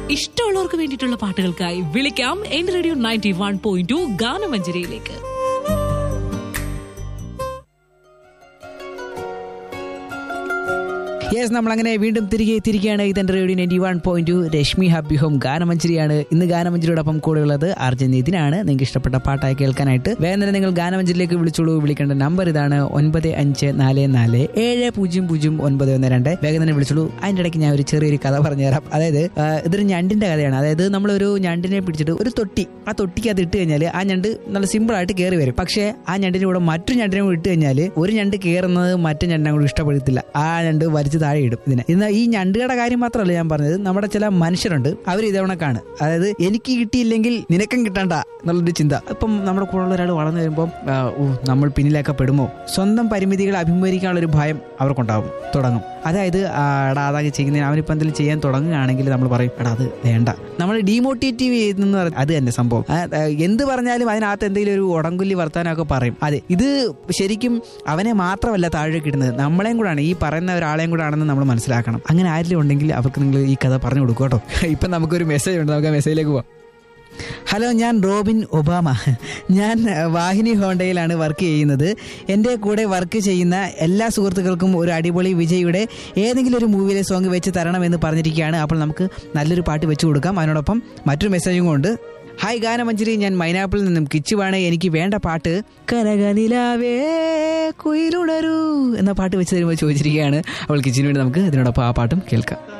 ഇഷ്ടമുള്ളവർക്ക് വേണ്ടിയിട്ടുള്ള പാട്ടുകൾക്കായി വിളിക്കാം എൻ radio ninety one point two ഗാനമഞ്ജരിയിലേക്ക് യെസ് നമ്മൾ അങ്ങനെ വീണ്ടും തിരികെ എത്തിയിരിക്കുകയാണ് ഇതെന്റെ radio ninety one point two Reshmi happy home ഗാനമഞ്ചരിയാണ് ഇന്ന് ഗാനമഞ്ചരിയോടൊപ്പം കൂടെ ഉള്ളത് അർജുൻ നിതിനാണ് നിങ്ങൾക്ക് ഇഷ്ടപ്പെട്ട പാട്ടായി കേൾക്കാനായിട്ട് വേഗം തന്നെ നിങ്ങൾ ഗാനമഞ്ചരിയിലേക്ക് വിളിച്ചോളൂ വിളിക്കേണ്ട നമ്പർ ഇതാണ് ഒൻപത് അഞ്ച് നാല് നാല് ഏഴ് പൂജ്യം പൂജ്യം ഒൻപത് ഒന്ന് രണ്ട് വേഗം തന്നെ വിളിച്ചോളൂ അതിൻ്റെ ഇടയ്ക്ക് ഞാൻ ഒരു ചെറിയൊരു കഥ പറഞ്ഞുതരാം അതായത് ആ, ഇതൊരു ഞണ്ടിന്റെ കഥയാണ് അതായത് നമ്മളൊരു ഞണ്ടിനെ പിടിച്ചിട്ട് ഒരു തൊട്ടി ആ തൊട്ടിക്ക് അത് ഇട്ട് കഴിഞ്ഞാൽ ആ ഞണ്ട് നല്ല സിമ്പിൾ ആയിട്ട് കയറി വരും പക്ഷേ ആ ഞണ്ടിന്റെ കൂടെ മറ്റു ഞണ്ടിനെ കൂടെ ഇട്ട് കഴിഞ്ഞാൽ ഒരു ഞണ്ട് കയറുന്നത് മറ്റു ഞണ്ടിനെ കൂടെ ഇഷ്ടപ്പെടുത്തില്ല ആ ഞണ്ട് വലിച്ചു താഴെ ഇടും ഇതിനെ ഇന്ന് ഈ ഞണ്ടുകളുടെ കാര്യം മാത്രമല്ല ഞാൻ പറഞ്ഞത് നമ്മുടെ ചില മനുഷ്യരുണ്ട് അവർ ഇതവണക്കാണ് അതായത് എനിക്ക് കിട്ടിയില്ലെങ്കിൽ നിനക്കും കിട്ടണ്ട എന്നുള്ളൊരു ചിന്ത ഇപ്പം നമ്മുടെ കൂടെ ഉള്ള ഒരാൾ വളർന്നു വരുമ്പോൾ ആ, ഓ നമ്മൾ പിന്നിലൊക്കെ പെടുമോ സ്വന്തം പരിമിതികളെ അഭിമുഖീകരിക്കാനുള്ള ഒരു ഭയം അവർക്കുണ്ടാവും തുടങ്ങും അതായത് ആ, എടാ അതൊക്കെ ചെയ്യുന്നതിന് അവനിപ്പോൾ എന്തെങ്കിലും ചെയ്യാൻ തുടങ്ങുകയാണെങ്കിൽ നമ്മൾ പറയും എടാ അത് വേണ്ട നമ്മൾ ഡീമോട്ടിവേറ്റീവ് ചെയ്യുന്ന അത് തന്നെ സംഭവം ആ, ആ, എന്ത് പറഞ്ഞാലും അതിനകത്ത് എന്തെങ്കിലും ഒരു ഉടങ്കുല്ലി വർത്താനമൊക്കെ പറയും അതെ ഇത് ശരിക്കും അവനെ മാത്രമല്ല താഴേക്ക് ഇടുന്നത് നമ്മളെയും കൂടാണ് ഈ പറയുന്ന ഒരാളെയും കൂടെ ആണെന്ന് നമ്മൾ മനസ്സിലാക്കണം അങ്ങനെ ആരെങ്കിലും ഉണ്ടെങ്കിൽ അവർക്ക് നിങ്ങൾ ഈ കഥ പറഞ്ഞു കൊടുക്കും കേട്ടോ ഇപ്പം നമുക്കൊരു മെസ്സേജ് ഉണ്ട് നമുക്ക് ആ മെസ്സേജിലേക്ക് പോവാം ഹലോ ഞാൻ റോബിൻ ഒബാമ ഞാൻ അഹ്, വാഹിനി ഹോണ്ടയിലാണ് വർക്ക് ചെയ്യുന്നത് എൻ്റെ കൂടെ വർക്ക് ചെയ്യുന്ന എല്ലാ സുഹൃത്തുക്കൾക്കും ഒരു അടിപൊളി വിജയുടെ ഏതെങ്കിലും ഒരു മൂവിയിലെ സോങ് വെച്ച് തരണമെന്ന് പറഞ്ഞിരിക്കുകയാണ് അപ്പോൾ നമുക്ക് നല്ലൊരു പാട്ട് വെച്ച് കൊടുക്കാം അതിനോടൊപ്പം മറ്റൊരു മെസ്സേജും കൊണ്ട് ഹായ് ഗാനമഞ്ജരി ഞാൻ മൈനാപ്പിളിൽ നിന്നും കിച്ചുവാണ് എനിക്ക് വേണ്ട പാട്ട് കനകനിലാവേ കുയിലുണരൂ എന്ന പാട്ട് വെച്ച് തരുമ്പോൾ ചോദിച്ചിരിക്കുകയാണ് അവൾ കിച്ചിന് വേണ്ടി നമുക്ക് ഇതിനോടൊപ്പം ആ പാട്ടും കേൾക്കാം